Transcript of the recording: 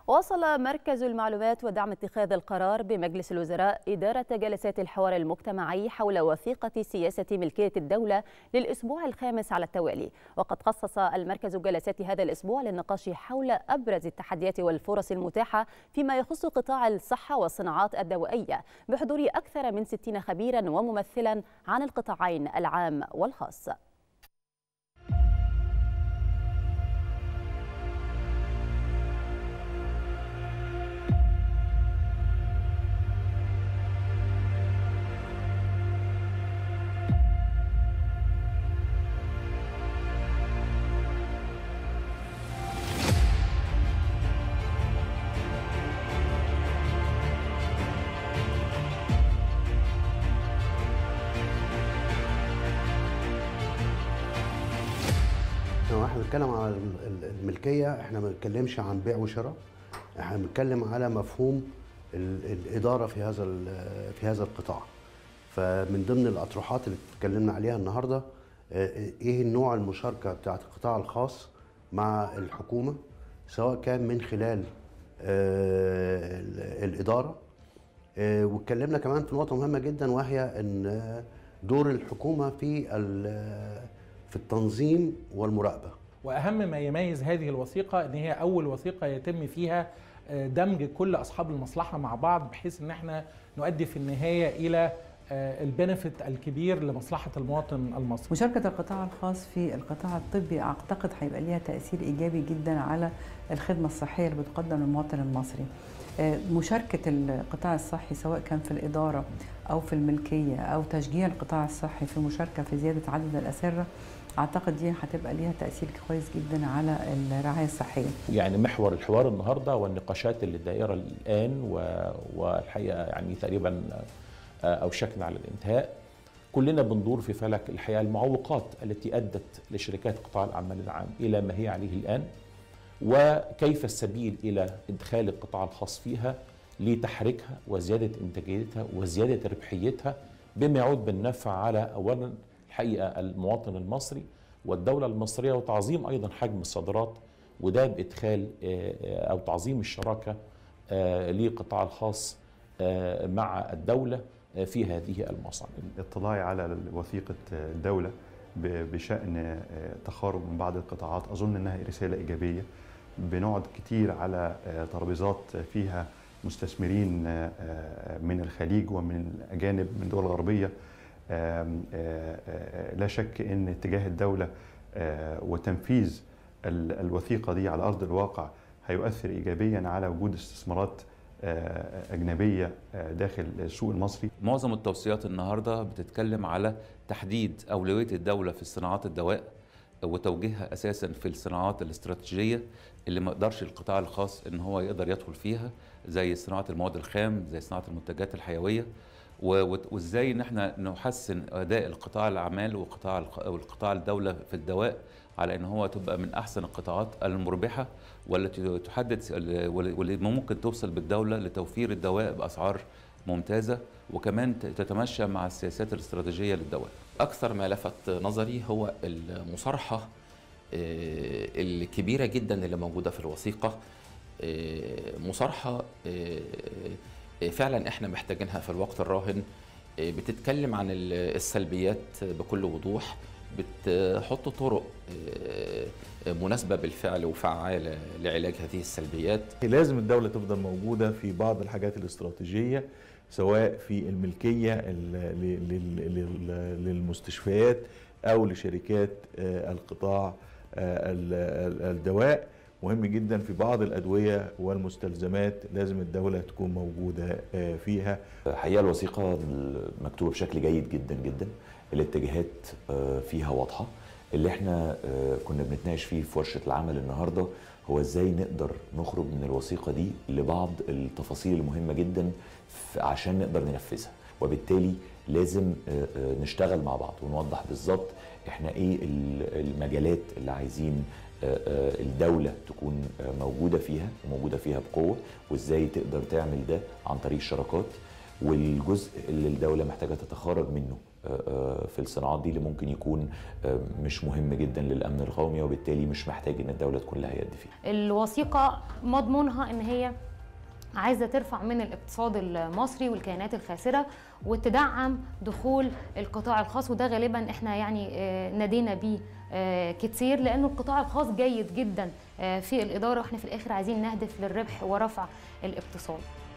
واصل مركز المعلومات ودعم اتخاذ القرار بمجلس الوزراء إدارة جلسات الحوار المجتمعي حول وثيقة سياسة ملكية الدولة للأسبوع الخامس على التوالي وقد خصص المركز جلسات هذا الأسبوع للنقاش حول أبرز التحديات والفرص المتاحة فيما يخص قطاع الصحة والصناعات الدوائية بحضور أكثر من 60 خبيرا وممثلا عن القطاعين العام والخاص لو احنا بنتكلم على ال- ال- الملكيه احنا ما بنتكلمش عن بيع وشراء احنا بنتكلم على مفهوم ال- الاداره في هذا ال- في هذا القطاع فمن ضمن الاطروحات اللي اتكلمنا عليها النهارده اه، ايه النوع المشاركه بتاعت القطاع الخاص مع الحكومه سواء كان من خلال اه، ال- الاداره اه، واتكلمنا كمان في نقطه مهمه جدا وهي ان اه، دور الحكومه في ال- في التنظيم والمراقبه واهم ما يميز هذه الوثيقه ان هي اول وثيقه يتم فيها آه، دمج كل اصحاب المصلحه مع بعض بحيث ان احنا نؤدي في النهايه الى آه، البنفيت الكبير لمصلحه المواطن المصري مشاركة القطاع الخاص في القطاع الطبي أعتقد هيبقى ليها تأثير إيجابي جدا على الخدمة الصحية اللي بتقدم للمواطن المصري آه، مشاركة القطاع الصحي سواء كان في الإدارة أو في الملكية أو تشجيع القطاع الصحي في المشاركة في زيادة عدد الأسرة أعتقد دي هتبقى ليها تأثير كويس جدا على الرعاية الصحية يعني محور الحوار النهارده والنقاشات اللي دائره الان و- والحقيقه يعني تقريبا آه، اوشكنا على الانتهاء كلنا بندور في فلك الحقيقه المعوقات التي ادت لشركات قطاع الاعمال العام الى ما هي عليه الان وكيف السبيل الى ادخال القطاع الخاص فيها لتحريكها وزياده انتاجيتها وزياده ربحيتها بما يعود بالنفع على اولا الحقيقه المواطن المصري والدوله المصريه وتعظيم ايضا حجم الصادرات وده بادخال آه، آه، او تعظيم الشراكه آه، للقطاع الخاص آه، مع الدوله آه، في هذه المصانع. اطلاعي على وثيقة الدولة ب- بشأن تخارج من بعض القطاعات أظن أنها رسالة إيجابية بنقعد كتير على ترابيزات فيها مستثمرين من الخليج ومن الأجانب من دول غربية آم، آه، آه، لا شك أن اتجاه الدولة آه، وتنفيذ ال- الوثيقة دي على أرض الواقع هيؤثر إيجابيا على وجود استثمارات آه، أجنبية آه، داخل السوق المصري معظم التوصيات النهارده بتتكلم على تحديد اولويه الدوله في صناعات الدواء وتوجيهها اساسا في الصناعات الاستراتيجيه اللي ما يقدرش القطاع الخاص ان هو يقدر يدخل فيها زي صناعه المواد الخام زي صناعه المنتجات الحيويه و- وت- وازاي ان احنا نحسن اداء القطاع الاعمال وقطاع الق- والقطاع الدوله في الدواء على ان هو تبقى من احسن القطاعات المربحه والتي تحدد واللي ممكن توصل بالدوله لتوفير الدواء باسعار ممتازه وكمان ت- تتمشى مع السياسات الاستراتيجيه للدوله. أكثر ما لفت نظري هو المصارحة آه، الكبيرة جدا اللي موجودة في الوثيقة آه، مصارحة آه، آه، فعلا احنا محتاجينها في الوقت الراهن آه، بتتكلم عن ال- السلبيات بكل وضوح بتحط طرق آه، مناسبة بالفعل وفعالة لعلاج هذه السلبيات لازم الدولة تفضل موجودة في بعض الحاجات الاستراتيجية سواء في الملكية ال- ل- لل- لل- للمستشفيات أو لشركات آه، القطاع آه، ال- ال- الدواء مهم جدا في بعض الأدوية والمستلزمات لازم الدولة تكون موجودة آه، فيها الحقيقه الوثيقه مكتوبه بشكل جيد جدا جدا الاتجاهات آه، فيها واضحه اللي احنا آه، كنا بنتناقش فيه في ورشه العمل النهارده هو ازاي نقدر نخرج من الوثيقه دي لبعض التفاصيل المهمه جدا ف- عشان نقدر ننفذها وبالتالي لازم آه، آه، نشتغل مع بعض ونوضح بالظبط احنا ايه ال- المجالات اللي عايزين آه، آه، الدولة تكون آه، موجودة فيها وموجودة فيها بقوة وازاي تقدر تعمل ده عن طريق الشراكات والجزء اللي الدولة محتاجة تتخرج منه في الصناعات دي اللي ممكن يكون مش مهم جدا للامن القومي وبالتالي مش محتاج ان الدوله تكون لها يد فيه. الوثيقه مضمونها ان هي عايزه ترفع من الاقتصاد المصري والكيانات الخاسره وتدعم دخول القطاع الخاص وده غالبا احنا يعني نادينا بيه كتير لانه القطاع الخاص جيد جدا في الاداره واحنا في الاخر عايزين نهدف للربح ورفع الاقتصاد.